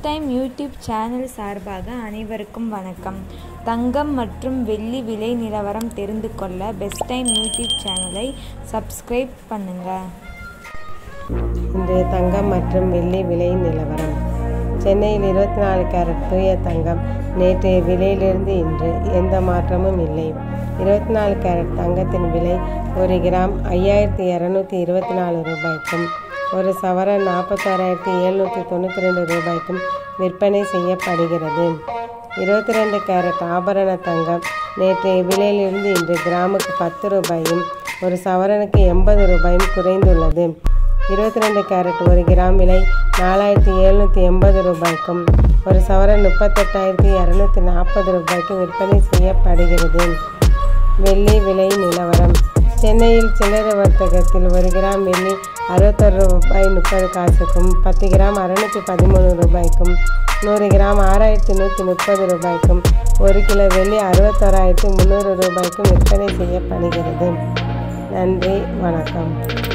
time YouTube channel சார்பாக அனைவருக்கும் வணக்கம் தங்கம் மற்றும் வெள்ளி விலை நிலவரம் தெரிந்து கொள்ள பெஸ்ட் டைம் யூடியூப் சேனலை சப்ஸ்கிரைப் பண்ணுங்கள் இன்றைய தங்கம் மற்றும் வெள்ளி விலை நிலவரம் சென்னையில் இருபத்தி நாலு கேரட் தூய தங்கம் நேற்றைய விலையிலிருந்து இன்று எந்த மாற்றமும் இல்லை இருபத்தி நாலு கேரட் தங்கத்தின் விலை ஒரு கிராம் ஐயாயிரத்தி இரநூத்தி இருபத்தி நாலு ரூபாய்க்கும் ஒரு சவரன் நாற்பத்தாறாயிரத்தி எழுநூற்றி தொண்ணூற்றி ரெண்டு ரூபாய்க்கும் விற்பனை செய்யப்படுகிறது இருபத்தி ரெண்டு கேரட் ஆபரண தங்கம் நேற்றைய விலையிலிருந்து இன்று கிராமுக்கு பத்து ரூபாயும் ஒரு சவரனுக்கு எண்பது ரூபாயும் குறைந்துள்ளது இருபத்தி ரெண்டு கேரட் ஒரு கிராம் விலை நாலாயிரத்தி எழுநூற்றி எண்பது ரூபாய்க்கும் ஒரு சவரன் முப்பத்தெட்டாயிரத்தி இரநூத்தி நாற்பது ரூபாய்க்கும் விற்பனை செய்யப்படுகிறது வெள்ளி விலை நிலவரம் சென்னையில் சில்லறை வர்த்தகத்தில் ஒரு கிராம் வெள்ளி அறுபத்தொரு ரூபாய் முப்பது காசுக்கும் பத்து கிராம் அறுநூற்றி பதிமூணு ரூபாய்க்கும் நூறு கிராம் ஆறாயிரத்தி நூற்றி முப்பது ரூபாய்க்கும் ஒரு கிலோ வெள்ளி அறுபத்தோராயிரத்தி முந்நூறு ரூபாய்க்கும் விற்பனை செய்யப்படுகிறது நன்றி வணக்கம்